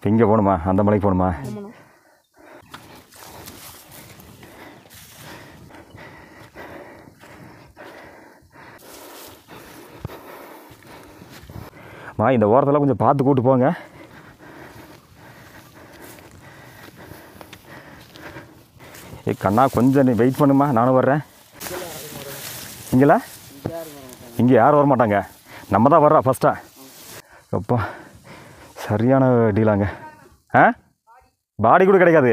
இப்போ இங்கே போகணுமா அந்த மலைக்கு போகணுமா ஆமாண்ணா மா இந்த ஓரத்தில் கொஞ்சம் பார்த்து கூட்டு போங்க ஏ கண்ணா கொஞ்சம் நீ வெயிட் பண்ணுமா நானும் வர்றேன் இங்கேல இங்கே யாரும் வர மாட்டாங்க நம்ம தான் வர்றா ஃபஸ்ட்டா அப்பா சரியான டீலாங்க ஆ பாடி கூட கிடைக்காது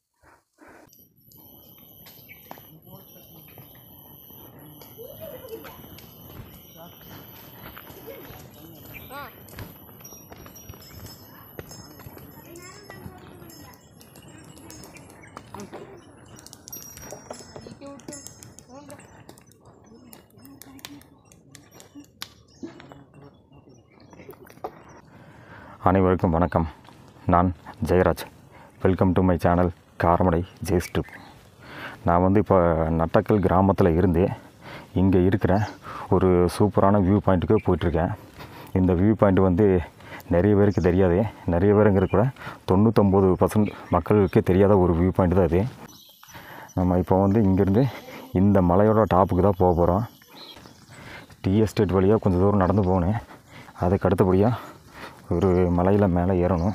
அனைவருக்கும் வணக்கம் நான் Jayaraj welcome to my channel Karamadai Jai trip நான் வந்து இப்போ நட்டக்கல் கிராமத்தில் இருந்து இங்கே இருக்கிற ஒரு சூப்பரான வியூ பாயிண்ட்டுக்கு போயிட்டுருக்கேன் இந்த வியூ பாயிண்ட் வந்து நிறைய பேருக்கு தெரியாது நிறைய பேருங்கிறது கூட தொண்ணூத்தொம்பது பர்சன்ட் மக்களுக்கு தெரியாத ஒரு வியூ பாயிண்ட் தான் இது நம்ம இப்போ வந்து இங்கேருந்து இந்த மலையோட டாப்புக்கு தான் போக போகிறோம் டீ எஸ்டேட் வழியாக கொஞ்சம் தூரம் நடந்து போனேன் அதுக்கு அடுத்தபடியாக ஒரு மலையில் மேலே ஏறணும்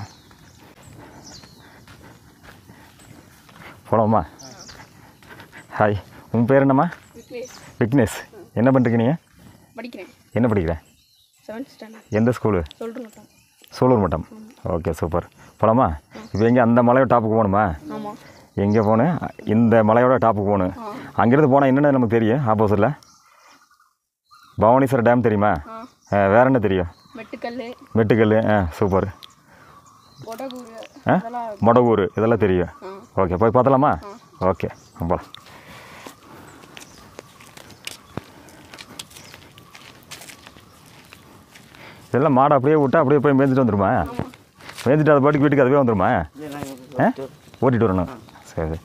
போலாமா ஹாய் உன் பேர் என்னம்மா விக்னேஷ் விக்னேஷ் என்ன பண்ணுறீங்க நீங்கள் படிக்கிறேன் என்ன படிக்கிற செவன்த் ஸ்டாண்டர்ட் எந்த ஸ்கூலு சொல்கிறேன் மொத்தம் சூலூர் மட்டம் ஓகே சூப்பர் போலாமா இப்போ எங்கே அந்த மலையோட டாப்புக்கு போகணுமா ஆமாம் எங்கே போகணும் இந்த மலையோட டாப்புக்கு போகணும் ஆ அங்கேருந்து போனால் என்னென்ன நமக்கு தெரியும் ஆப்போசிட்டில் பவானீஸ்வரர் டேம் தெரியுமா ஆ ஆ, வேற என்ன தெரியும் மெட்டுக்கல் மெட்டுக்கல் ஆ சூப்பர் கொடகூர் ஆ அதெல்லாம் மொடகூர் இதெல்லாம் தெரியும் ஆ ஓகே போய் பார்த்தலாமா ஓகே போகலாம் இதெல்லாம் மாடை அப்படியே விட்டா அப்படியே போய் மேய்ஞ்சிட்டு வந்துருமா மேய்ஞ்சிட்டு அது பாட்டுக்கு வீட்டுக்கு அதுவே வந்துருமா ஆ ஓட்டிட்டு வரணும் சரி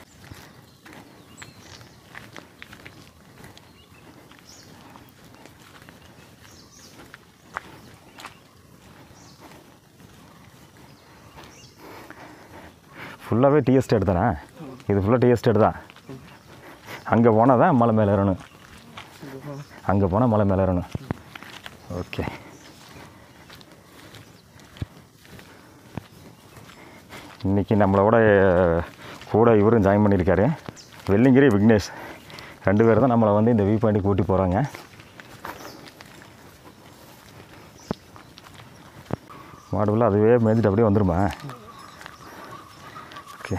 ஃபுல்லாகவே டீ எஸ்டேட் தானே இது ஃபுல்லாக டீ எஸ்டேட் தான் அங்கே போனால் தான் மலை மேலே ஏறணும் அங்கே போனால் மலை மேலே ஏறணும் ஓகே இன்றைக்கி நம்மளோட கூட இவரும் ஜாயின் பண்ணியிருக்காரு வெள்ளிங்கிரி விக்னேஷ் ரெண்டு பேர் தான் நம்மளை வந்து இந்த வியூ பாயிண்ட்டுக்கு கூட்டி போகிறாங்க மாடுவில் அதுவே மேய்ஞ்சிட்டு அப்படியே வந்துருமா ஓகே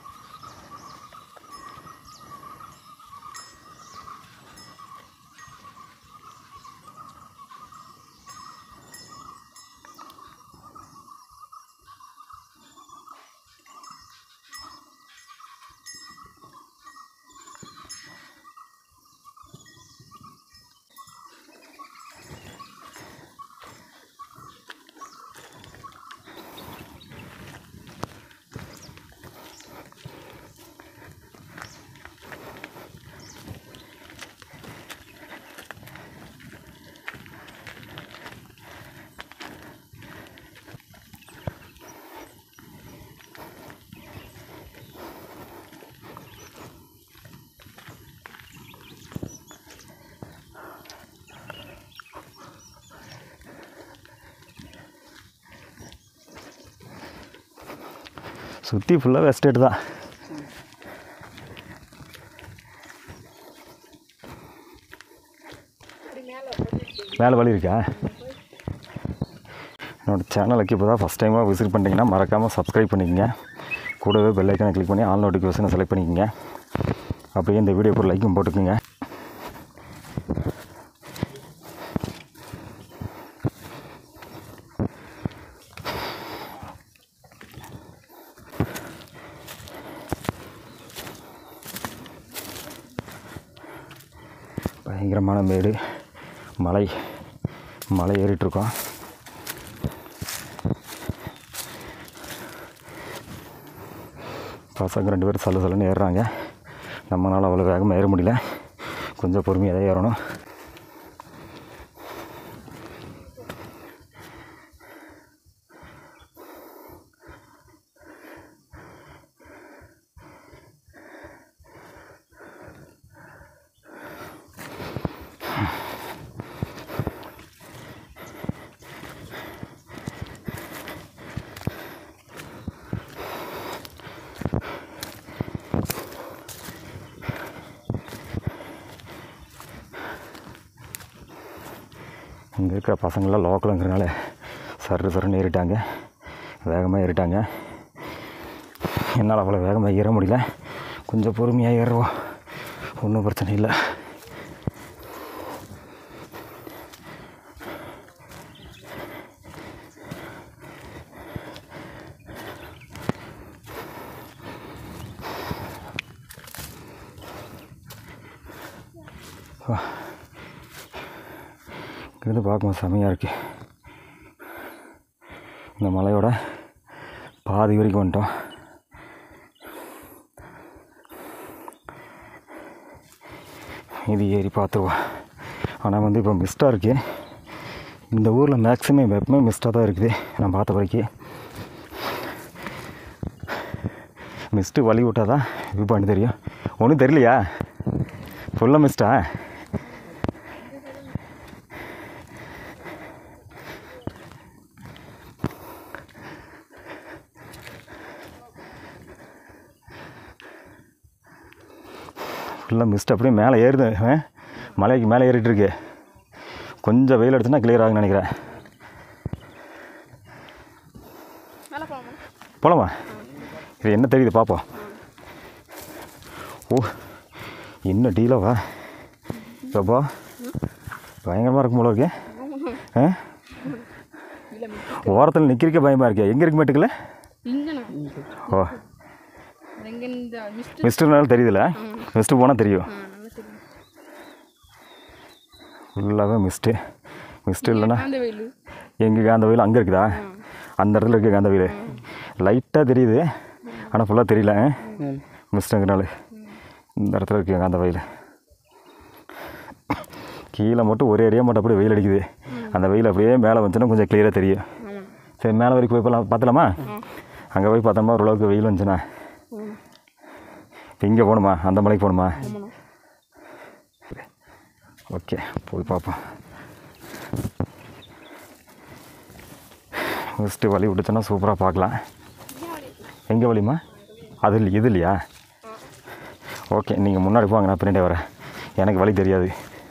சுற்றி ஃபுல்லாக எஸ்டேட் தான் மேலே வழி இருக்கா என்னோடய சேனலுக்கு இப்போ தான் ஃபஸ்ட் டைமாக விசிட் பண்ணிட்டீங்கன்னா மறக்காமல் சப்ஸ்கிரைப் பண்ணிக்கங்க கூடவே பெல் ஐக்கனை கிளிக் பண்ணி ஆல் நோட்டிஃபிகேஷனை செலக்ட் பண்ணிக்கங்க அப்படியே இந்த வீடியோக்கு ஒரு லைக்கும் போட்டுக்கோங்க பயங்கரமான மேடு மலை மலை ஏறிட்டுருக்கோம் பசங்க ரெண்டு பேரும் சல்ல சல்லுன்னு ஏறுறாங்க நம்மளால் அவ்வளோ வேகமாக ஏற முடியல கொஞ்சம் பொறுமையாக தான் ஏறணும் இங்கே இருக்கிற பசங்களாம் லோக்கலுங்கிறனால சரு சருன்னு ஏறிட்டாங்க வேகமாக ஏறிட்டாங்க என்னால் அவ்வளோ வேகமாக ஏற முடியல கொஞ்சம் பொறுமையாக ஏறுவோம் ஒன்றும் பிரச்சனை இல்லை இங்கிருந்து பார்க்கும்போது செமையாக இருக்கு இந்த மலையோட பாதி வரைக்கும் வந்துட்டோம் இது ஏறி பார்த்துருவோம் ஆனால் வந்து இப்போ மிஸ்டாக இருக்குது இந்த ஊரில் மேக்ஸிமம் எப்பவுமே மிஸ்டாக தான் இருக்குது நான் பார்த்த வரைக்கும் மிஸ்ட்டு வழி விட்டால் தான் வியூ பாயிண்ட் தெரியும் ஒன்றும் தெரியலையா ஃபுல்லாக மிஸ்டா ஃபுல்லாக மிஸ்ட் அப்படியே மேலே ஏறுது ஆ? மலைக்கு மேலே ஏறிட்டு இருக்கு கொஞ்சம் வெயில் அடிச்சுன்னா கிளியர் ஆகும்னு நினைக்கிறேன் மேலே போகலாமா போலாமா இது என்ன தெரியுது பார்ப்போம் ஓ என்ன டீலவா எப்பா பயங்கரமாக இருக்கும் போல இருக்கு ஆ இல்லை ஓரத்தில் நிற்கிறக்கே பயமாக இருக்கே எங்கே இருக்கு மாட்டுக்கல இங்கண்ணா ஓ எங்கே இந்த மிஸ்ட் மிஸ்டர்னால தெரியுதுல்ல மிஸ்ட்டு போனால் தெரியும் ஆ நல்லா தெரியும் ஃபுல்லாகவே மிஸ்ட்டு மிஸ்ட்டு இல்லைன்னா அந்த வெயில் எங்கே காந்த வெயில் அங்கே இருக்குதா அந்த இடத்துல இருக்க காந்த வெயில் லைட்டாக தெரியுது ஆனால் ஃபுல்லாக தெரியல மிஸ்டங்கிறனால இந்த இடத்துல இருக்கு காந்த வெயில் கீழே மட்டும் ஒரு ஏரியா மட்டும் அப்படியே வெயில் அடிக்குது அந்த வெயில் அப்படியே மேலே வந்துச்சுன்னா கொஞ்சம் கிளியராக தெரியும் ஆமாம் சரி மேலே வரைக்கும் போய் பார்க்கலாம் பார்த்தலாமா அங்கே போய் பார்த்தோம்னா ஓரளவுக்கு வெயில் வந்துச்சுண்ணா ம் இப்போ இங்கே போகணுமா அந்த மலைக்கு போகணுமா ஆமாண்ணா ஓகே போய் பார்ப்போம் ஃபஸ்ட்டு வழி விட்டுச்சோன்னா சூப்பராக பார்க்கலாம் எங்கே வழிமா அது இல்லை இது இல்லையா ஓகே நீங்கள் முன்னாடி போங்க நான் பின்னாடி வரேன் எனக்கு வழி தெரியாது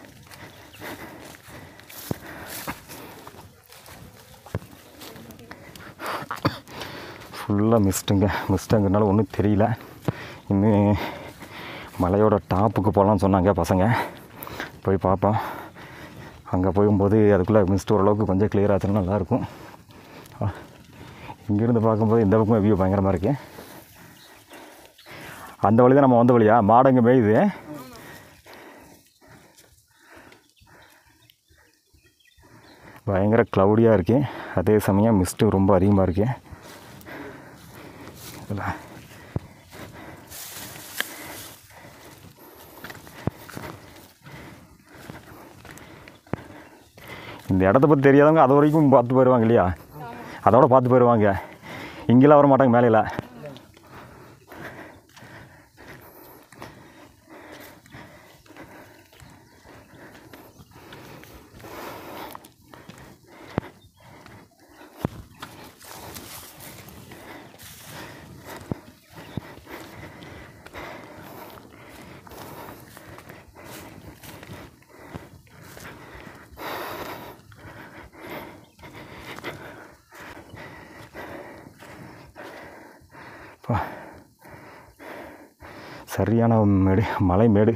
ஃபுல்லாக மிஸ்ட்டுங்க மிஸ்ட்டுங்கிறனால ஒன்றும் தெரியல இன்னும் மலையோட டாப்புக்கு போகலான்னு சொன்னாங்க பசங்க போய் பார்ப்போம் அங்கே போகும்போது அதுக்குள்ளே மிஸ்ட் ஓரளவுக்கு கொஞ்சம் கிளியர் ஆச்சுன்னா நல்லாயிருக்கும் ஆ, இங்கேருந்து பார்க்கும்போது இந்த பக்கமே வியூ பயங்கரமாக இருக்கு அந்த வழி தான் நம்ம வந்த வழியா மாடங்க மேயுது பயங்கர க்ளவுடியாக இருக்கு அதே சமயம் மிஸ்ட்டு ரொம்ப அதிகமாக இருக்கு இதில் இந்த இடத்த பற்றி தெரியாதவங்க அது வரைக்கும் பார்த்து போயிடுவாங்க இல்லையா அதோட பார்த்து போயிடுவாங்க இங்கெல்லாம் வர மாட்டாங்க மேலையில் அப்பா. சரியான மேடு மலை மேடு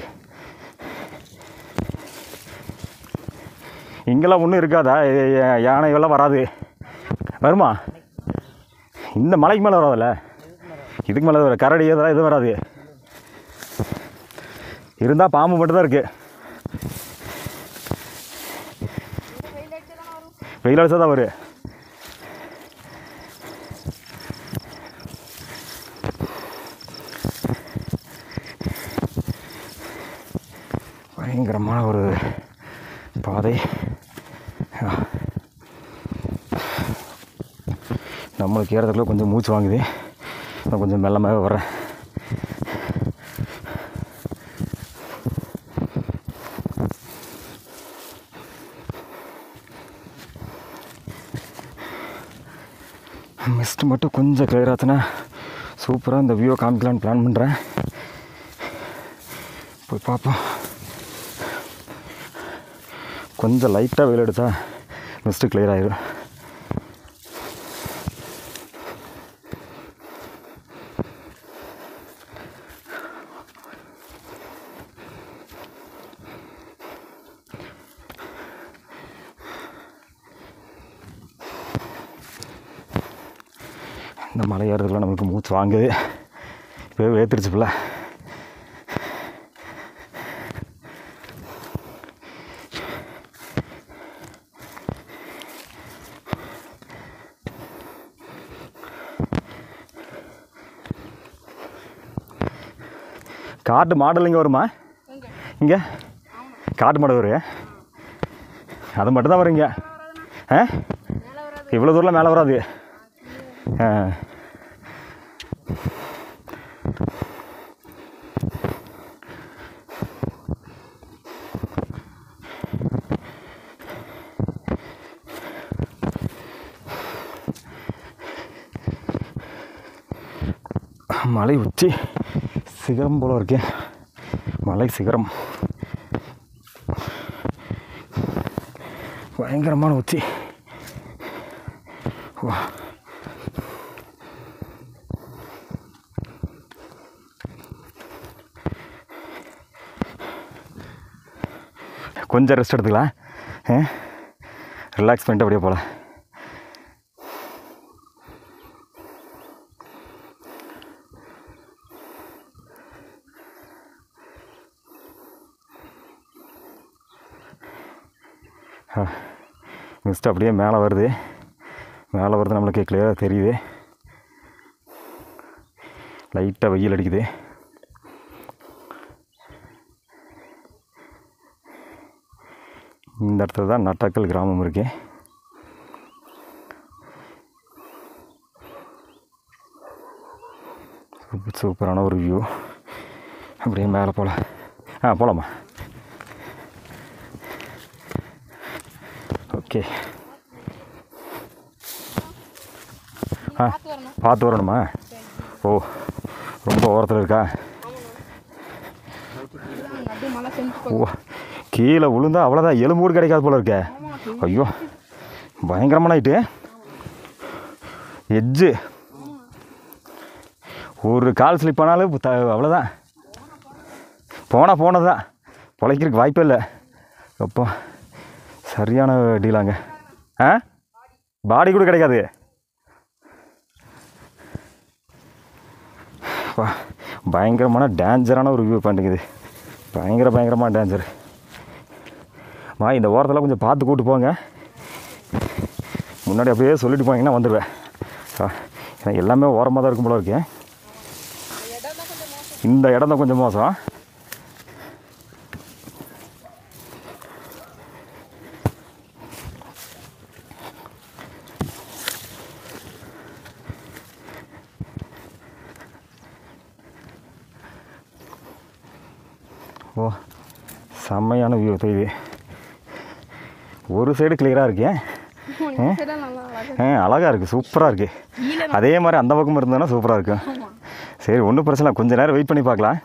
இங்கெல்லாம் ஒன்றும் இருக்காதா ஏ- ஏ- யானை எல்லாம் வராது வருமா இந்த மலைக்கு மேலே வராதுல்ல இதுக்கு மேலே வர கரடி இதெல்லாம் எதுவும் வராது இருந்தால் பாம்பு மட்டும்தான் இருக்குது வெயில் அடிச்சா தான் வரும் பயங்கரமான ஒரு பாதை ஆ. நம்மளுக்கு ஏறதுக்குள்ள கொஞ்சம் மூச்சு வாங்குது நான் கொஞ்சம் மெல்லமாக வர்றேன் மிஸ்ட் மட்டும் கொஞ்சம் கிளியர் ஆச்சுன்னா சூப்பராக இந்த வியூவை காமிக்கலான்னு பிளான் பண்ணுறேன் போய் பார்ப்போம் கொஞ்சம் லைட்டாக வெயில் அடித்தா மிஸ்ட்டு கிளியர் ஆயிடும் இந்த மலை ஏறதுக்குள்ள நமக்கு மூச்சு வாங்குது இப்போவே வேத்துருச்சுப்புல காட்டு மாடல் இங்கே வருமா எங்க இங்கே காட்டு மாடு வரும் அது மட்டும்தான் வரும் இங்கே ஆ மேலே வராது இவ்வளோ தூரம் மேலே வராது ஆ மலை உச்சி சிகரம் போல இருக்கே மலை சிகரம் பயங்கரமான உச்சி வா கொஞ்சம் ரெஸ்ட் எடுத்துக்கலாம் ரிலாக்ஸ் பண்ணிட்டு அப்படியே போகலாம் மிஸ்ட் அப்படியே மேலே வருது மேலே வருது நம்மளுக்கு கிளியராக தெரியுது லைட்டாக வெயில் அடிக்குது இந்த இடத்துல தான் நட்டாக்கல் கிராமம் இருக்கு சூப்பர் சூப்பரான ஒரு வியூ அப்படியே மேலே போகலாம் ஆ போகலாமா ஓகே ஆ பார்த்து வரணும் பார்த்து வரணுமா ஓ ரொம்ப ஓரத்தில் இருக்கா இதுதான் அப்படியே மழை செஞ்சு ஓ கீழே விழுந்தா அவ்வளோதான் எலும்பு கூட கிடைக்காது போல இருக்கே ஐயோ பயங்கரமான ஆயிட்டு எட்ஜு ஒரு கால் ஸ்லிப் ஆனாலும் த அவ்வளோதான் போனால் போனதுதான் பொழைக்கிறதுக்கு வாய்ப்பே இல்லை அப்போ சரியான டீலாங்க ஆ பாடி கூட கிடைக்காது அப்பா, பயங்கரமான டேஞ்சரான ஒரு வியூ பண்ணிக்குது பயங்கர பயங்கரமான டேஞ்சர் மா இந்த ஓரத்தில் கொஞ்சம் பார்த்து கூட்டு போங்க முன்னாடி அப்படியே சொல்லிட்டு போனீங்கன்னா வந்துடுவேன் ஆ, ஏன்னா எல்லாமே ஓரமாக தான் இருக்கும் போல இருக்கேன் இந்த இடம் தான் கொஞ்சம் மோசம் ஓ செம்மையான வியூ தெரியுது ஒரு சைடு கிளியராக இருக்கேன் இதெல்லாம் நல்லா அழகா ஆ அழகாக இருக்குது சூப்பராக இருக்குது கீழே அதே மாதிரி அந்த பக்கம் இருந்தோன்னா சூப்பராக இருக்கும் ஆமாம் சரி ஒன்றும் பிரச்சனை இல்லை கொஞ்ச நேரம் வெயிட் பண்ணி பார்க்கலாம்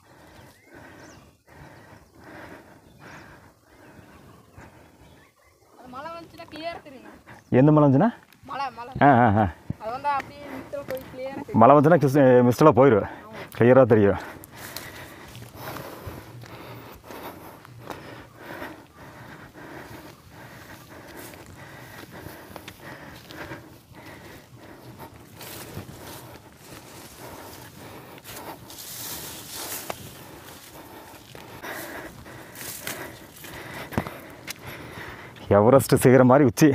அது மழை வந்துச்சுன்னா கிளியராக தெரியும் எந்த மலை வந்துச்சுன்னா மழை மழை ஆ ஆ ஆ அது வந்து அப்படியே மிஸ்டில் போய் கிளியராக மழை வந்துச்சுன்னா கிஸ் மிஸ்டெல்லாம் போயிடும் கிளியராக தெரியும் எவரெஸ்ட் சிகரம் மாதிரி உச்சி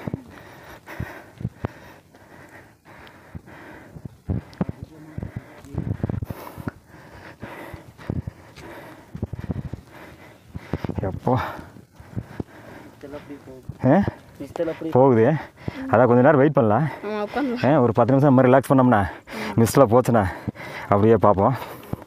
எப்போ ஆ போகுது அதான் கொஞ்ச நேரம் வெயிட் பண்ணலாம் ஆமாம் உட்காந்து ஆ ஒரு பத்து நிமிஷம் இந்த மாதிரி ரிலாக்ஸ் பண்ணோம்னா மிஸ்டில் போச்சுண்ணா அப்படியே பார்ப்போம்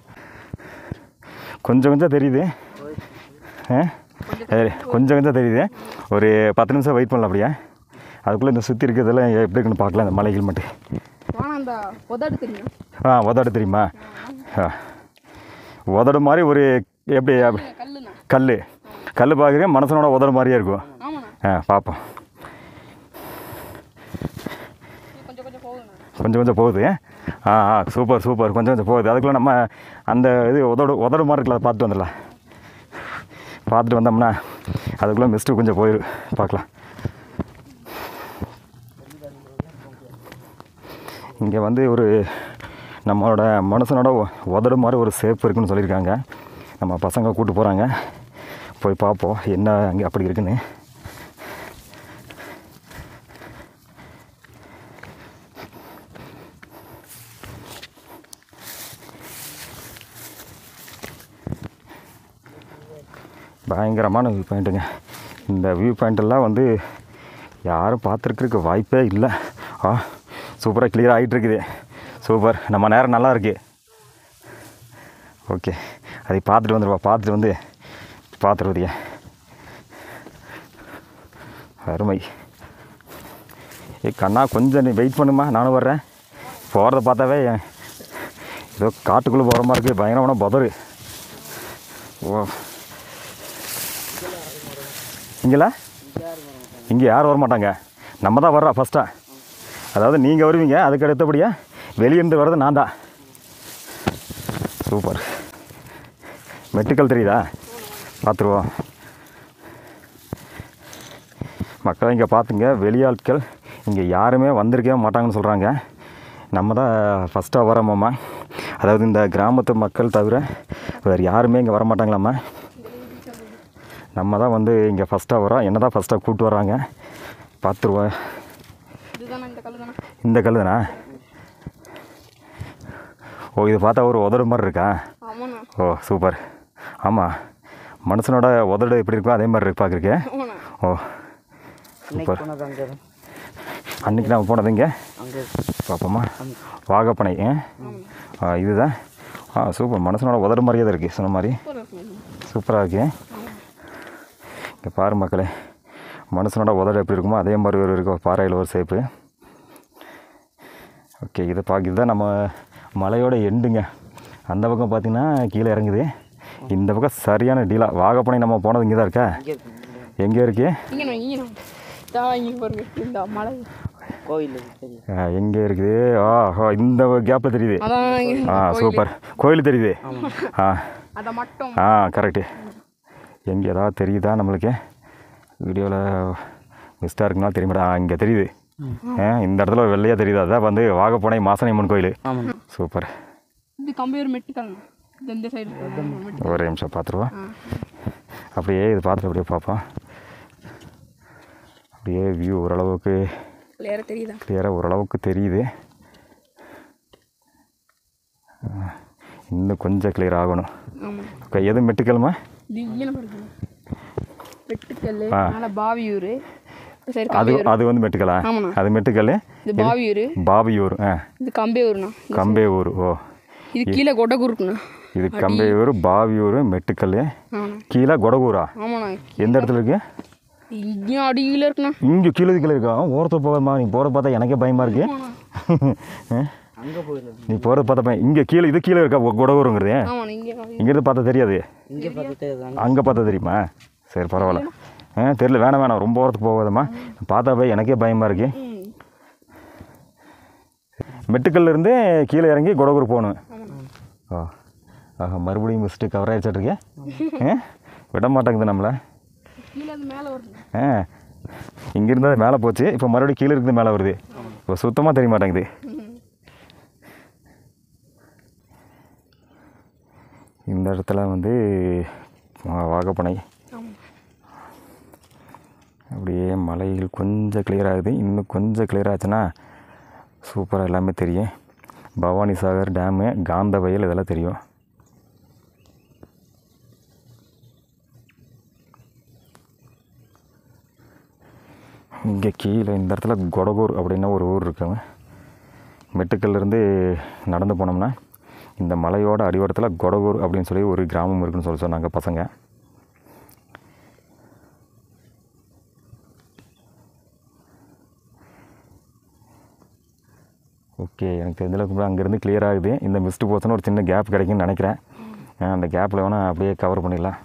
கொஞ்சம் கொஞ்சம் தெரியுது ஆ சரி கொஞ்சம் கொஞ்சம் தெரியுது ஒரு பத்து நிமிஷம் வெயிட் பண்ணலாம் அப்படியே அதுக்குள்ளே இந்த சுற்றி இருக்கிறதெல்லாம் எப்படி இருக்குன்னு பார்க்கலாம் இந்த மலைகள் மட்டும் ஆனால் அந்த உதடு தெரியும் ஆ உதடு தெரியுமா ஆ உதடு மாதிரி ஒரு எப்படி கல்லுண்ணா கல் கல் பார்க்குறேன் மனசனோட உதடு மாதிரியே இருக்கும் ஆமாண்ணா ஆ பார்ப்போம் போதுண்ணா கொஞ்சம் கொஞ்சம் போகுது ஆ ஆ சூப்பர் சூப்பர் கொஞ்சம் கொஞ்சம் போகுது அதுக்குள்ளே நம்ம அந்த இது உதடு உதடு மாதிரி இருக்குல்ல அதை பார்த்துட்டு வந்துடலாம் பார்த்துட்டு வந்தோம்னா அதுக்குள்ளே மிஸ்ட்டு கொஞ்சம் போயிரு பார்க்கலாம் இங்கே வந்து ஒரு நம்மளோட மனுஷனோட உ- உதடு மாதிரி ஒரு சேஃப் இருக்குன்னு சொல்லியிருக்காங்க நம்ம பசங்க கூட்டு போகிறாங்க போய் பார்ப்போம் என்ன அங்கே அப்படி இருக்குன்னு பயங்கரமான வியூ பாயிண்ட்டுங்க இந்த வியூ பாயிண்டெல்லாம் வந்து யாரும் பார்த்துருக்கிறதுக்கு வாய்ப்பே இல்லை ஆ சூப்பராக கிளியர் ஆகிட்டு இருக்குது சூப்பர் நம்ம நேரம் நல்லா இருக்கு ஓகே அதை பார்த்துட்டு வந்துடுவா பார்த்துட்டு வந்து பார்த்துருவதிய அருமை ஏ கண்ணா கொஞ்சம் நீ வெயிட் பண்ணுமா நானும் வர்றேன் போகிறத பார்த்தாவே ஏதோ காட்டுக்குள்ளே போகிற மாதிரி இருக்குது பயங்கரமான புதரு ஓ இங்கேல இங்கே யாரும் வர மாட்டாங்க நம்ம தான் வர்றோம் ஃபஸ்ட்டாக அதாவது நீங்கள் வருவீங்க அதுக்கு அடுத்தபடியாக வெளியிருந்து வர்றது நான் தான் சூப்பர் மெட்டுக்கல் தெரியுதா பார்த்துருவோம் மக்கள் இங்கே பார்த்துங்க வெளியாட்கள் இங்கே யாருமே வந்திருக்கவே மாட்டாங்கன்னு சொல்கிறாங்க நம்ம தான் ஃபஸ்ட்டாக வரோமாம்மா அதாவது இந்த கிராமத்து மக்கள் தவிர வேறு யாருமே இங்கே வர மாட்டாங்களாம்மா நம்ம தான் வந்து இங்கே ஃபஸ்ட்டாக வரோம் என்ன தான் ஃபஸ்ட்டாக கூப்பிட்டு வராங்க பார்த்துருவோம் இதுதானே இந்த கல் தானே இந்த கல் தானே ஓ இது பார்த்தா ஒரு உதடு மாதிரி இருக்கா ஆமாண்ணா ஓ சூப்பர் ஆமாம் மனுஷனோட உதடு எப்படி இருக்கோ அதே மாதிரி இருக்கு பார்க்குறக்கு ஆமாண்ணா ஓ சூப்பர் அன்றைக்கி நம்ம போனது இங்கே அங்கே பார்ப்போமா வாகப்பனை ஏ? ஆ இதுதான் ஆ சூப்பர் மனுஷனோட உதடு மாதிரியே தான் இருக்குது சொன்ன மாதிரி சூப்பராக இருக்குண்ணா சூப்பராக இருக்கு இங்கே பாரு மக்களே மனுஷனோட உதடு எப்படி இருக்குமோ அதே மாதிரி ஒரு இருக்கும் பாறையில் ஒரு சேப்பு ஓகே இதை பார்க்க இதுதான் நம்ம மலையோட எண்டுங்க அந்த பக்கம் பார்த்தீங்கன்னா கீழே இறங்குது இந்த பக்கம் சரியான டீலா வாகப்பனை நம்ம போனது இங்கே தான் இருக்கா இங்கே இருக்கு இங்கண்ணா எங்கே இருக்கு இங்கண்ணா இதா இங்கே பாருங்க இந்த மலை கோயில் இருக்கு தெரியும் ஆ, எங்கே இருக்குது ஆ ஆ, இந்த கேப்பில் தெரியுது அதான் இங்க ஆ கோயிலு. சூப்பர் கோயில் தெரியுது ஆ அதை மட்டும் ஆ கரெக்டு எங்கே ஏதாவது தெரியுதா நம்மளுக்கு வீடியோவில் மிஸ்டாக இருக்குன்னா தெரியுமாடா ஆ இங்கே தெரியுது ஆ இந்த இடத்துல வெள்ளையாக தெரியுது அதான் வந்து வாகப்போனை மாசனியம்மன் கோயில் ஆமாம் சூப்பர் இது கம்பேர் மெட்டிக்கல்ண்ணா இது இந்த சைடு ஒரே நிமிஷம் பார்த்துருவோம் அப்படியே இது பார்த்துட்டு அப்படியே பார்ப்போம் அப்படியே வியூ ஓரளவுக்கு கிளியராக தெரியுதா கிளியராக ஓரளவுக்கு தெரியுது ஆ, இன்னும் கொஞ்சம் கிளியர் ஆகணும் ஆமாம் ஓகே எது மெட்டுக்கலுமா இது இங்கே பாருங்க வெட்டுக்கல் ஆ. மேலே பாவியூர் சரி அது கம்பையூர் அது வந்து மெட்டுக்கலா ஆமாண்ணா அது மெட்டுக்கல் இது பாவியூர் பாபியூர் ஆ இது கம்பேயூர்ண்ணா கம்பேயூர் ஓ இது கீழே கொடகுருக்குண்ணா இது கம்பையூர் பாவியூர் மெட்டுக்கல் ஆமாண்ணா கீழே கொடகூரா ஆமாண்ணா எந்த இடத்துல இருக்கு இங்கேயும் அடியில் இருக்குண்ணா இங்கே கீழே கீழே இருக்கா ஓரத்தில் போகமா நீ போகிற பார்த்தா எனக்கே பயமாக இருக்கு ஆ? அங்கே போயிடலாம் நீ போகிறத பார்த்தா பயம் இங்கே கீழே இது கீழே இருக்கா கொடகூருங்கிறது ஆமாண்ணா இங்கே இங்கேருந்து பார்த்தா தெரியாது இங்கே பார்த்துட்டு அங்கே அங்கே பார்த்தா தெரியுமா சரி பரவாயில்ல ஆ தெரியல வேணாம் வேணாம் ரொம்ப ஓரத்துக்கு போகாதம்மா பார்த்தா போய் எனக்கே பயமாக இருக்கு ம் மெட்டுக்கல்ல இருந்து கீழே இறங்கி கொடகூர் போகணும் ஓ ஆஹா மறுபடியும் மிஸ்ட்டு கவர் ஆகிடுச்சிட்ருக்கே ஆ விட மாட்டேங்குது நம்மளை கீழே அது மேலே வருது ஆ இங்கேருந்து அது மேலே போச்சு இப்போ மறுபடியும் கீழே இருந்து மேலே வருது இப்போ சுத்தமாக தெரிய மாட்டேங்குது இந்த இடத்துல வந்து வா- வாகப்பனை ஆமாம் அப்படியே மலைகள் கொஞ்சம் கிளியர் ஆகுது இன்னும் கொஞ்சம் கிளியர் ஆச்சுன்னா சூப்பராக எல்லாமே தெரியும் பவானி சாகர் டேமு காந்த வயல் இதெல்லாம் தெரியும் இங்கே கீழே இந்த இடத்துல கொடகூர் அப்படின்னா ஒரு ஊர் இருக்குங்க மெட்டுக்கல்லேருந்து நடந்து போனோம்னா இந்த மலையோட அடிவாரத்தில் கொடகூர் அப்படின்னு சொல்லி ஒரு கிராமம் இருக்குன்னு சொல்லி சொன்னாங்க பசங்க ஓகே எனக்கு தெரிஞ்சளவுக்கு அங்கேருந்து கிளியர் ஆகுது இந்த மிஸ்ட்டு போச்சுன்னா ஒரு சின்ன கேப் கிடைக்கும்னு நினைக்கிறேன் ஆ, அந்த கேப்பில் வேணால் அப்படியே கவர் பண்ணிடலாம்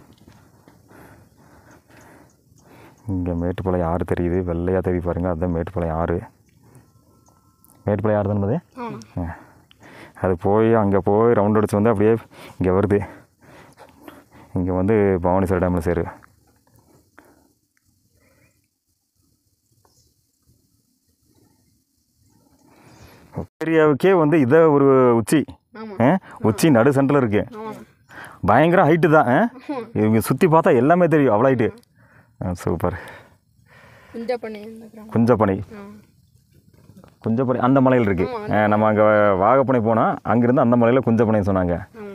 இங்கே மேட்டுப்பாளையம் ஆறு தெரியுது வெள்ளையாக தெரியுது பாருங்கள் அதுதான் மேட்டுப்பாளையம் ஆறு மேட்டுப்பாளையம் ஆறு தானே ஆமாண்ணா அது போய் அங்கே போய் ரவுண்ட் அடிச்சு வந்து அப்படியே இங்கே வருது இங்கே வந்து பவானிசார் டேமில் சேரு ஏரியாவுக்கே வந்து இதை ஒரு உச்சி ஆமாம் ஆ? உச்சி நடு சென்டரில் இருக்கு ஆமாண்ணா பயங்கர ஹைட்டு தான் ஆ? இவங்க சுற்றி பார்த்தா எல்லாமே தெரியும் அவ்வளோ ஹைட்டு சூப்பர் குஞ்சா பண்ணி இந்த கிராமம் குஞ்சப்பனை ஆ குஞ்சப்பனை அந்த மலையில் இருக்கு ஆ, நம்ம அங்கே வாகப்பனை போனால் அங்கேருந்து அந்த மலையில் குஞ்சப்பனை சொன்னாங்க ஆமாம்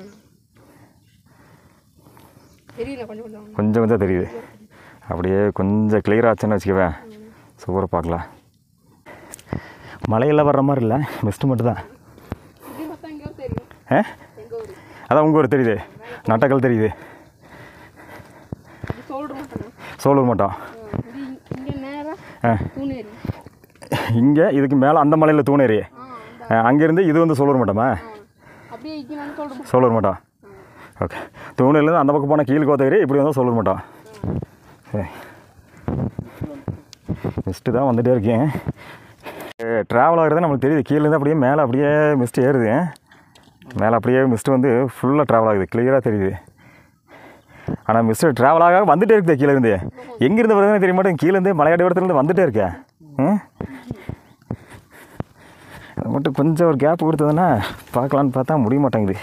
தெரியல கொஞ்சம் கொஞ்சம் கொஞ்சம் கொஞ்சம் தெரியுது அப்படியே கொஞ்சம் கிளியர் ஆச்சுன்னு வச்சுக்கவேன் சூப்பராக பார்க்கலாம் மலையெல்லாம் வர்ற மாதிரி இல்லை மிஸ்ட்டு மட்டும் தான் இது பார்த்தா எங்கே தெரியும் ஆ எங்கே ஒரு அதான் உங்கள் ஊர் தெரியுது நட்டக்கல் தெரியுது இது சொல்கிற மாட்டேங்க சோலூர் மட்டும் இது இங்கே நேராக ஆ தூணேரி இங்கே இதுக்கு மேலே அந்த மலையில் தூணேரி ஆ அந்த அங்கேருந்து இது வந்து சோலூர் மட்டமா ஆ. அப்படியே இங்கே நான் சொல்கிறேன் சோலூர் மட்டம் ஓகே தூணிலேருந்து அந்த பக்கம் போனால் கீழ் கோத்தகிரி இப்படி வந்தால் சோலூர் மட்டம் சரி மிஸ்ட்டு தான் வந்துகிட்டே இருக்கேன் ட்ராவல் ஆகிறது நம்மளுக்கு தெரியுது கீழேருந்து அப்படியே மேலே அப்படியே மிஸ்ட் ஏறுது மேலே அப்படியே மிஸ்ட் வந்து ஃபுல்லாக ட்ராவல் ஆகுது கிளியராக தெரியுது ஆனால் மிஸ்ட் ட்ராவல் ஆக வந்துட்டே இருக்குது கீழேருந்து எங்கேருந்து வருதுன்னு தெரிய மாட்டேன் கீழேருந்து மலையாடி இடத்துலேருந்து வந்துட்டே இருக்கேன் ம் அது மட்டும் கொஞ்சம் ஒரு கேப் கொடுத்ததுன்னா பார்க்கலான்னு பார்த்தா முடிய மாட்டேங்குது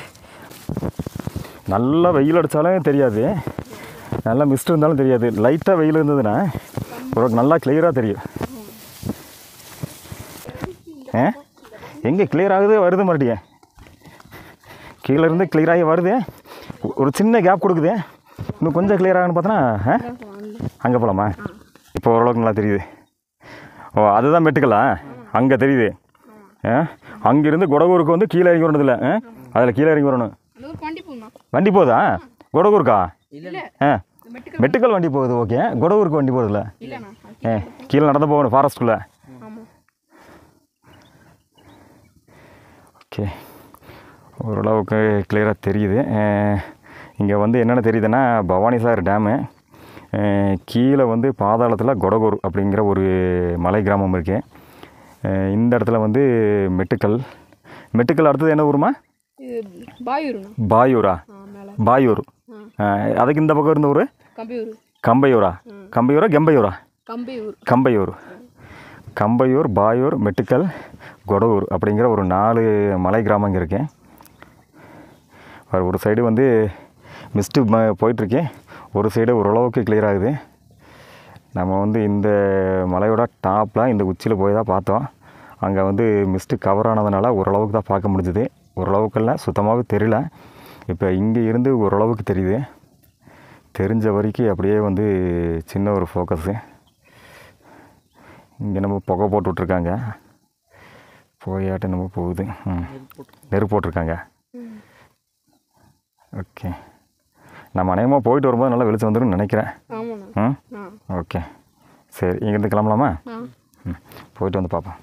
நல்லா வெயில் அடித்தாலும் தெரியாது நல்லா மிஸ்ட் இருந்தாலும் தெரியாது லைட்டாக வெயில் இருந்ததுன்னா ஒரு நல்லா கிளியராக தெரியும் ஆ எங்கே கிளியர் ஆகுது வருது மறுபடியும் கீழே இருந்து clear ஆகி வருது ஒரு சின்ன கேப் கொடுக்குது இன்னும் கொஞ்சம் கிளியர் ஆகுன்னு பார்த்தோன்னா ஆ அங்கே போகலாமா இப்போ ஓரளவுக்கு நல்லா தெரியுது ஓ அதுதான் மெட்டுக்கலா அங்கே தெரியுது ஆ அங்கேருந்து குடகூருக்கு வந்து கீழே இறங்கி வரணுதில்ல ஆ அதில் கீழே இறங்கி வரணும் அது ஒரு வண்டி போகணும் வண்டி போகுதா குடகூருக்கா இல்லை ஆ மெட்டுக்கல் மெட்டுக்கல் வண்டி போகுது ஓகே குடகூருக்கு வண்டி போகுதுல்ல இல்லைண்ணா ஏ கீழே நடந்து போகணும் ஃபாரஸ்ட்டுக்குள்ளே ஆமாம் ஓகே ஓரளவுக்கு கிளியராக தெரியுது இங்கே வந்து என்னென்ன தெரியுதுன்னா பவானிசாகர் டேமு அஹ் கீழே வந்து பாதாளத்தில் கொடகூர் அப்படிங்கிற ஒரு மலை கிராமம் இருக்கு அஹ் இந்த இடத்துல வந்து மெட்டுக்கல் மெட்டுக்கல் அடுத்தது என்ன ஊருமா இது பாயூருண்ணா பாயூரா ஆ மேலே பாயூர் ஆ அஹ் அதுக்கு இந்த பக்கம் இருந்த ஊர் கம்பியூர் கம்பையூரா கம்பையூரா கெம்பையூரா கம்பியூர் கம்பையூர் கம்பையூர் பாயூர் மெட்டுக்கல் கொடவூர் அப்படிங்கிற ஒரு நாலு மலை கிராமம் இங்கே இருக்கு ஒரு- ஒரு சைடு வந்து மிஸ்ட்டு போயிட்டுருக்கேன் ஒரு சைடு ஓரளவுக்கு கிளியர் ஆகுது நம்ம வந்து இந்த மலையோட டாப்பில் இந்த உச்சியில் போய் தான் பார்த்தோம் அங்கே வந்து மிஸ்ட்டு கவர் ஆனதுனால ஓரளவுக்கு தான் பார்க்க முடிஞ்சுது ஓரளவுக்கெல்லாம் சுத்தமாகவே தெரியல இப்போ இங்கே இருந்து ஓரளவுக்கு தெரியுது தெரிஞ்ச வரைக்கும் அப்படியே வந்து சின்ன ஒரு ஃபோக்கஸு இங்கே நம்ம புகை போட்டு விட்ருக்காங்க புகையாட்டம் நம்ம போகுது ம் நெருப்பு போட்டிருக்காங்க ஓகே நம்ம அநேகமாக போயிட்டு வரும்போது நல்லா வெளிச்சம் வந்துடும் நினைக்கிறேன் ஆமாண்ணா ம் ஆ ஓகே சரி இங்கேருந்து கிளம்பலாமா ஆ ம் போயிட்டு வந்து பார்ப்போம்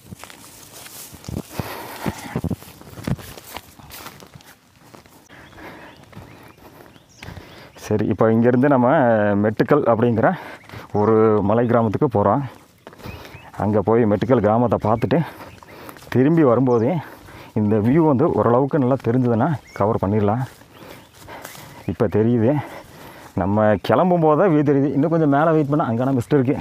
சரி இப்போ இங்கேருந்து நம்ம மெட்டுக்கல் அப்படிங்கிற ஒரு மலை கிராமத்துக்கு போகிறோம் அங்கே போய் மெட்டுக்கல் கிராமத்தை பார்த்துட்டு திரும்பி வரும்போதே இந்த வியூ வந்து ஓரளவுக்கு நல்லா தெரிஞ்சதுன்னா கவர் பண்ணிடலாம் இப்போ தெரியுது நம்ம கிளம்பும் போது தான் வியூ தெரியுது இன்னும் கொஞ்சம் மேலே வெயிட் பண்ணால் அங்கே மிஸ்ட் இருக்குது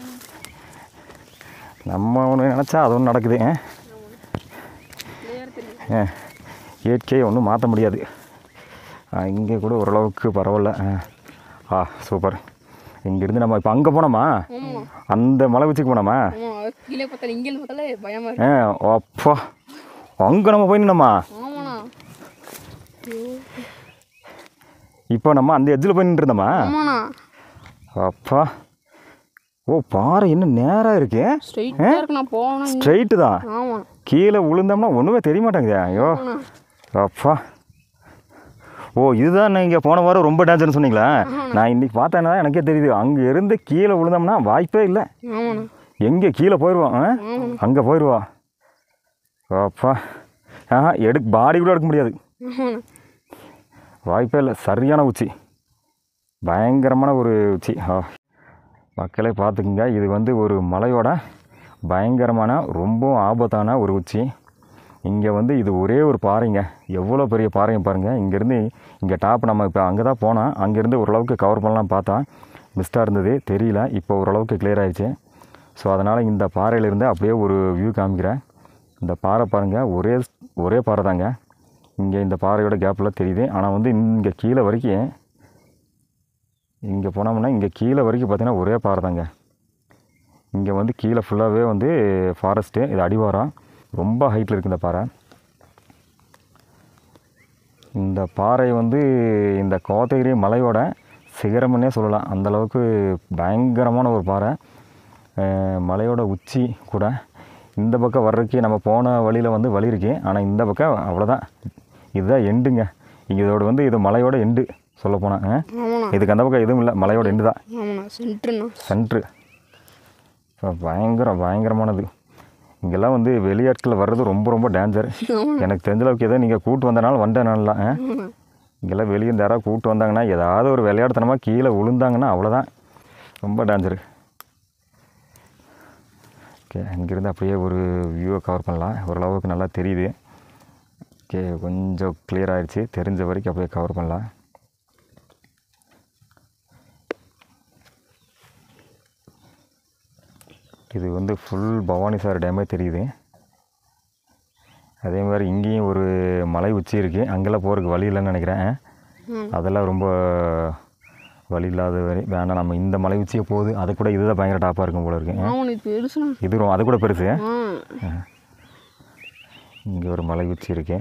நம்ம ஒன்று நினச்சா அது ஒன்று நடக்குது ஆ? கிளியர் தெரியும் ஆ. இயற்கையை ஒன்றும் மாற்ற முடியாது இங்கே கூட ஓரளவுக்கு பரவாயில்ல ஆ. ஆ சூப்பர் இங்கேருந்து நம்ம இப்போ அங்கே போனோமா ஆமாம் அந்த மலை உச்சிக்கு போனோமா ஆமாம் அது கீழே பார்த்தாலே இங்கேருந்து பார்த்தாலே பயமாக இருக்கு ஆ அப்பா அங்கே நம்ம போய் நின்னோமா ஆமாண்ணா இப்போ நம்ம அந்த எட்ஜில் போய் நின்றுருந்தோமா ஆமாண்ணா அப்பா ஓ பாறை இன்னும் நேராக இருக்கு ஸ்ட்ரைட்டாக இருக்கு நான் போகணும் ஸ்ட்ரைட்டு தான் ஆமாம் கீழே விழுந்தோம்னா ஒன்றுமே தெரிய மாட்டேங்குது ஐயோ அப்பா ஓ இதுதான் நீங்கள் போன வாரம் ரொம்ப டேஞ்சர்னு சொன்னீங்களா நான் இன்னைக்கு பார்த்தேன்னா எனக்கே தெரியுது அங்கே இருந்து கீழே விழுந்தோம்னா வாய்ப்பே இல்லை ஆமாண்ணா எங்கே கீழே போயிடுவோம் ஆ அங்கே போயிடுவோம் அப்பா ஆஹா எடுக்க பாடி கூட எடுக்க முடியாது ஆமாண்ணா வாய்ப்பே இல்லை சரியான உச்சி பயங்கரமான ஒரு உச்சி ஆ மக்களே பார்த்துக்குங்க இது வந்து ஒரு மலையோட பயங்கரமான ரொம்ப ஆபத்தான ஒரு உச்சி இங்கே வந்து இது ஒரே ஒரு பாறைங்க எவ்வளோ பெரிய பாறைங்க பாருங்கள் இங்கேருந்து இங்கே டாப் நம்ம இப்போ அங்கே தான் போனோம் அங்கேருந்து ஓரளவுக்கு கவர் பண்ணலாம் பார்த்தா மிஸ்டாக இருந்தது தெரியல இப்போ ஓரளவுக்கு clear ஆயிடுச்சு ஸோ அதனால் இந்த பாறையிலேருந்து அப்படியே ஒரு வியூ காமிக்கிறேன் இந்த பாறை பாருங்கள் ஒரே ஒரே பாறை தாங்க இங்கே இந்த பாறையோட கேப்பில் தெரியுது ஆனால் வந்து இங்கே கீழே வரைக்கும் இங்கே போனோம்னா இங்கே கீழே வரைக்கும் பார்த்தீங்கன்னா ஒரே பாறை தாங்க இங்கே வந்து கீழே ஃபுல்லாகவே வந்து ஃபாரஸ்ட்டு இது அடிவாரம் ரொம்ப ஹைட்டில் இருக்குது இந்த பாறை இந்த பாறை வந்து இந்த கோத்தகிரி மலையோட சிகரம்னே சொல்லலாம் அந்த அளவுக்கு பயங்கரமான ஒரு பாறை அஹ் மலையோட உச்சி கூட இந்த பக்கம் வர்றதுக்கு நம்ம போன வழியில் வந்து வழி இருக்கு ஆனால் இந்த பக்கம் அவ்வளோதான் இதுதான் எண்டுங்க இங்கே இதோட வந்து இது மலையோட எண்டு சொல்ல போனால் ஆமாண்ணா இதுக்கு அந்த பக்கம் எதுவும் இல்லை மலையோட எண்டு தான் ஆமாண்ணா சென்ட்ருண்ணா சென்ட்ரு பயங்கரம் பயங்கரமானது இங்கெல்லாம் வந்து வெளியாட்கள் வர்றது ரொம்ப ரொம்ப டேஞ்சர் எனக்கு தெரிஞ்ச அளவுக்கு ஏதோ நீங்கள் கூட்டு வந்தனால வந்தனால இங்கெல்லாம் வெளியே இருந்து யாராவது கூட்டு வந்தாங்கன்னா ஏதாவது ஒரு விளையாடுத்தனமாக கீழே விழுந்தாங்கன்னா அவ்வளோதான் ரொம்ப டேஞ்சரு ஓகே இங்கேருந்து அப்படியே ஒரு வியூவை கவர் பண்ணலாம் ஓரளவுக்கு நல்லா தெரியுது ஓகே கொஞ்சம் கிளியர் ஆயிடுச்சு தெரிஞ்ச வரைக்கும் அப்படியே கவர் பண்ணலாம் இது வந்து ஃபுல் பவானி சார் டேமே தெரியுது அதே மாதிரி இங்கேயும் ஒரு மலை உச்சி இருக்குது அங்கெல்லாம் போகிறதுக்கு வழி இல்லைன்னு நினைக்கிறேன் அதெல்லாம் ரொம்ப வழி இல்லாத வழி வேணாம் நம்ம இந்த மலை உச்சியே போகுது அது கூட இதுதான் பயங்கர டாப்பாக இருக்கும் போல இருக்கு ஆமாண்ணா இது பெருசுண்ணா இது ரொ- அது கூட பெருசு ஆ இங்கே ஒரு மலை உச்சி இருக்கு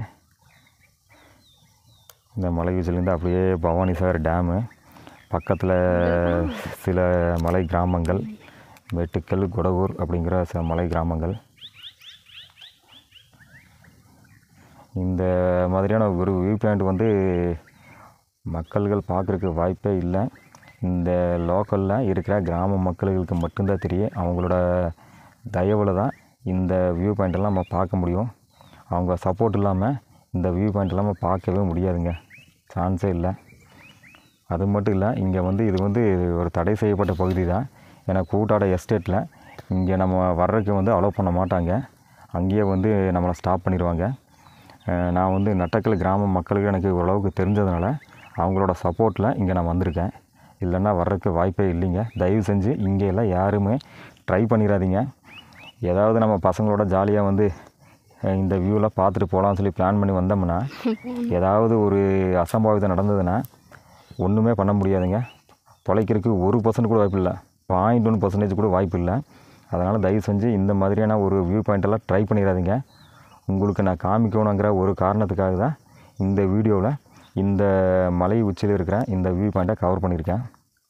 இந்த மலை உச்சிலேருந்து அப்படியே பவானி சாகர் டேமு பக்கத்தில் சில மலை கிராமங்கள் வெட்டுக்கல் குடவூர் அப்படிங்கிற சில மலை கிராமங்கள் இந்த மாதிரியான ஒரு வியூ பாயிண்ட் வந்து மக்கள்கள் பார்க்குறதுக்கு வாய்ப்பே இல்லை இந்த லோக்கலில் இருக்கிற கிராம மக்களுக்கு மட்டும்தான் தெரியும் அவங்களோட தயவில் தான் இந்த வியூ பாயிண்டெல்லாம் நம்ம பார்க்க முடியும் அவங்க சப்போர்ட் இல்லாமல் இந்த வியூ பாயிண்ட் இல்லாமல் பார்க்கவே முடியாதுங்க சான்ஸே இல்லை அது மட்டும் இல்லை இங்கே வந்து இது வந்து ஒரு தடை செய்யப்பட்ட பகுதி தான் ஏன்னா கூட்டாட எஸ்டேட்டில் இங்கே நம்ம வர்றதுக்கு வந்து அலோவ் பண்ண மாட்டாங்க அங்கேயே வந்து நம்மளை ஸ்டாப் பண்ணிடுவாங்க அஹ் நான் வந்து நட்டக்கல் கிராம மக்களுக்கு எனக்கு ஓரளவுக்கு தெரிஞ்சதுனால அவங்களோட சப்போர்ட்டில் இங்கே நான் வந்திருக்கேன் இல்லைன்னா வர்றதுக்கு வாய்ப்பே இல்லைங்க தயவு செஞ்சு இங்கே எல்லாம் யாருமே ட்ரை பண்ணிடாதீங்க ஏதாவது நம்ம பசங்களோட ஜாலியாக வந்து அஹ் இந்த வியூவில் பார்த்துட்டு போகலாம்னு சொல்லி பிளான் பண்ணி வந்தோம்னா ஏதாவது ஒரு அசம்பாவிதம் நடந்ததுன்னா ஒன்றுமே பண்ண முடியாதுங்க தொலைக்கிறதுக்கு ஒரு பர்சன்ட் கூட வாய்ப்பு இல்லை பாயிண்ட் ஒன் பர்சன்டேஜ் கூட வாய்ப்பு இல்லை அதனால் தயவு செஞ்சு இந்த மாதிரியான ஒரு வியூ பாயிண்டெல்லாம் ட்ரை பண்ணிடாதீங்க உங்களுக்கு நான் காமிக்கணுங்கிற ஒரு காரணத்துக்காக தான் இந்த வீடியோவில் இந்த மலை உச்சியில் இருக்கிற இந்த வியூ பாயிண்ட்டை கவர் பண்ணியிருக்கேன்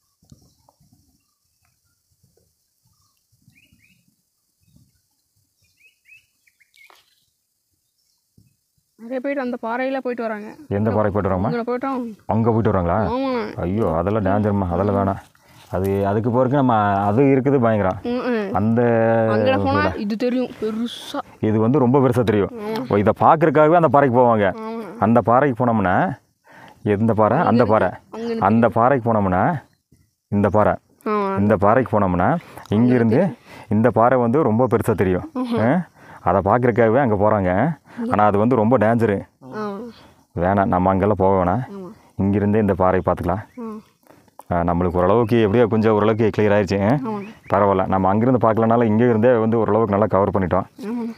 நிறைய பேர் அந்த பாறையில் போயிட்டு வராங்க எந்த பாறை போய்ட்டு வரோம்மா அங்கே போயிட்டோம் அங்கே போயிட்டு வரோங்களா ஆமாண்ணா ஐயோ அதெல்லாம் டேஞ்சர்மா அதெல்லாம் வேணாம் அது அதுக்கு போகிறதுக்கு நம்ம அது இருக்குது பயங்கரம் ம், ம். அந்த அங்கே போனால் இது தெரியும் பெருசா இது வந்து ரொம்ப பெருசாக தெரியும் ஓ, இதை பார்க்குறதுக்காகவே அந்த பாறைக்கு போவாங்க ஆமாம் அந்த பாறைக்கு போனோம்னா எந்த பாறை அந்த பாறை அங்கே அந்த பாறைக்கு போனோம்னா இந்த பாறை ஆமாம் இந்த பாறைக்கு போனோம்னா இங்கிருந்து இந்த பாறை வந்து ரொம்ப பெருசாக தெரியும் ஆ? அதை பார்க்குறதுக்காகவே அங்கே போகிறாங்க ஆனால் அது வந்து ரொம்ப டேஞ்சரு ஆமாம் வேணாம் நம்ம அங்கெல்லாம் போக வேணாம் ஆமாம் இங்கிருந்தே இந்த பாறை பார்த்துக்கலாம் ஆ ஆ, நம்மளுக்கு ஓரளவுக்கு எப்படியோ கொஞ்சம் ஓரளவுக்கு கிளியர் ஆயிடுச்சு ஆ? ஆமாம் பரவாயில்ல நம்ம அங்கேருந்து பார்க்கலனால இங்கே இருந்தே வந்து ஓரளவுக்கு நல்லா கவர் பண்ணிட்டோம் ஆமாம்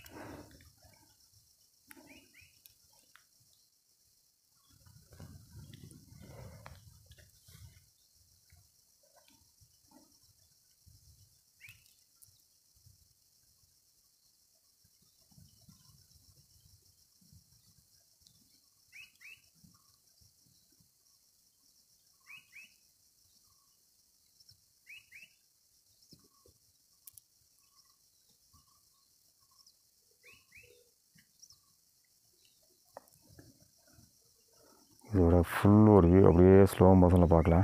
இதோட ஃபுல் ஒரு வியூ அப்படியே ஸ்லோ மோஷனில் பார்க்கலாம்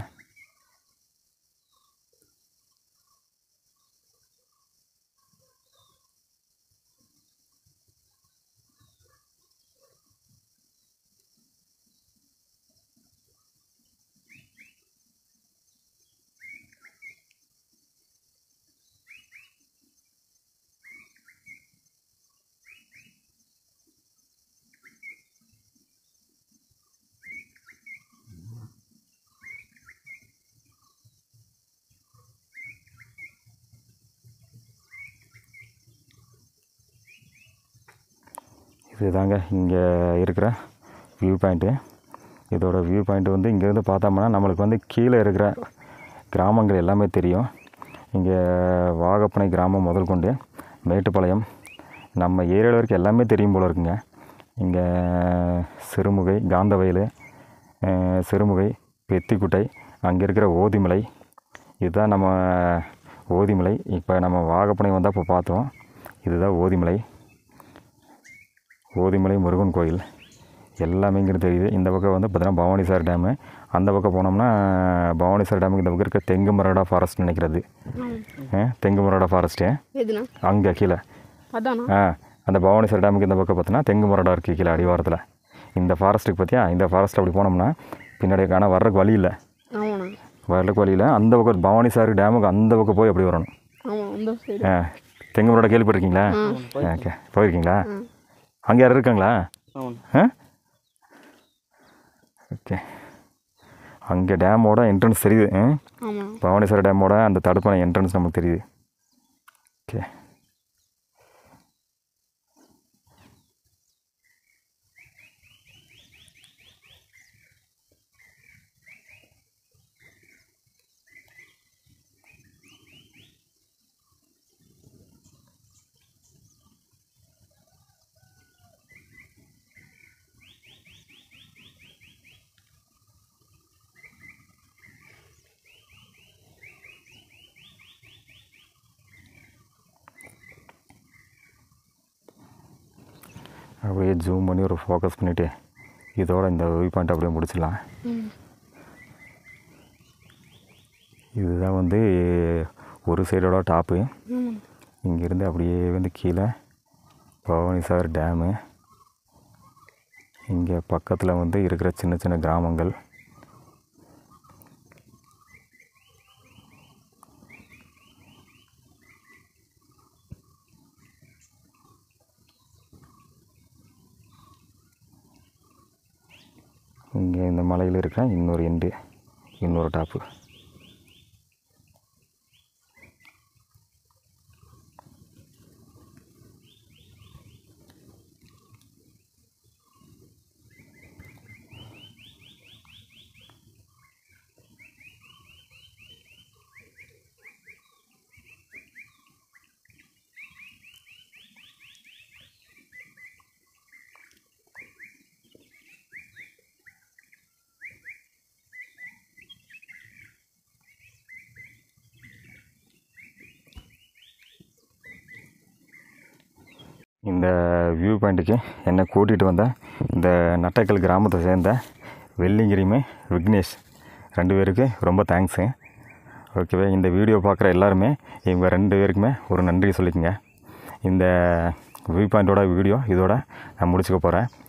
இதுதாங்க இங்கே இருக்கிற வியூ பாயிண்ட்டு இதோட வியூ பாயிண்ட் வந்து இங்கேருந்து பார்த்தோம்னா நம்மளுக்கு வந்து கீழே இருக்கிற கிராமங்கள் எல்லாமே தெரியும் இங்கே வாகப்பனை கிராமம் முதல் கொண்டு மேட்டுப்பாளையம் நம்ம ஏரியாவில் இருக்க எல்லாமே தெரியும் போல இருக்குங்க இங்கே சிறுமுகை காந்தவயல் அஹ், சிறுமுகை பெத்திக்குட்டை அங்கே இருக்கிற ஓதிமலை இதுதான் நம்ம ஓதிமலை இப்போ நம்ம வாகப்பனை வந்தால் இப்போ பார்த்தோம் இதுதான் ஓதிமலை ஓதிமலை முருகன் கோயில் எல்லாமே இங்கே தெரியுது இந்த பக்கம் வந்து பார்த்தீங்கன்னா பவானிசார் டேமு அந்த பக்கம் போனோம்னா பவானிசார் டேமுக்கு இந்த பக்கம் இருக்க தெங்கு மரடா ஃபாரஸ்ட் நினைக்கிறது அஹ், தெங்கு மரடா ஃபாரஸ்ட்டு எதுனா அங்கே கீழே அதானா ஆ அந்த பவானிசார் டேமுக்கு இந்த பக்கம் பார்த்தீங்கன்னா தெங்கு மரடா இருக்குது கீழே அடிவாரத்தில் இந்த ஃபாரஸ்ட்டுக்கு பார்த்தியா இந்த ஃபாரஸ்ட் அப்படி போனோம்னா பின்னாடி ஆனால் வர்றதுக்கு வழி இல்லை ஆமாண்ணா வர்றதுக்கு வழியில் அந்த பக்கம் பவானிசார் டேமுக்கு அந்த பக்கம் போய் அப்படி வரணும் ஆமாம் அந்த சைடு ஆ தெங்கு மரடா கேள்விப்பட்டிருக்கீங்களா ஓகே போயிருக்கீங்களா அங்கே யாரும் இருக்காங்களா ஆமாம் ஆ ஓகே அங்கே டேமோட என்ட்ரன்ஸ் தெரியுது ஆ? ஆமாம் பவானிசார் டேமோட அந்த தடுப்பான என்ட்ரன்ஸ் நமக்கு தெரியுது ஓகே அப்படியே ஜூம் பண்ணி ஒரு ஃபோக்கஸ் பண்ணிவிட்டு இதோட இந்த வியூ பாயிண்ட் அப்படியே முடிச்சிடலாம் ம் இதுதான் வந்து ஒரு சைடோட டாப்பு ஆமாம் இங்கேருந்து அப்படியே வந்து கீழே பவானிசாகர் டேமு இங்கே பக்கத்தில் வந்து இருக்கிற சின்ன சின்ன கிராமங்கள் இங்கே இந்த மலையில் இருக்கிற இன்னொரு எண்டு இன்னொரு டாப்பு இந்த வியூ பாயிண்ட்டுக்கு என்னை கூட்டிகிட்டு வந்த இந்த நட்டக்கல் கிராமத்தை சேர்ந்த வெள்ளிங்கிரிமே விக்னேஷ் ரெண்டு பேருக்கு ரொம்ப தேங்க்ஸு ஓகேவா இந்த வீடியோ பார்க்குற எல்லாருமே இவங்க ரெண்டு பேருக்குமே ஒரு நன்றி சொல்லிக்கங்க இந்த வியூ பாயிண்ட்டோட வீடியோ இதோட நான் முடிச்சுக்க போகிறேன்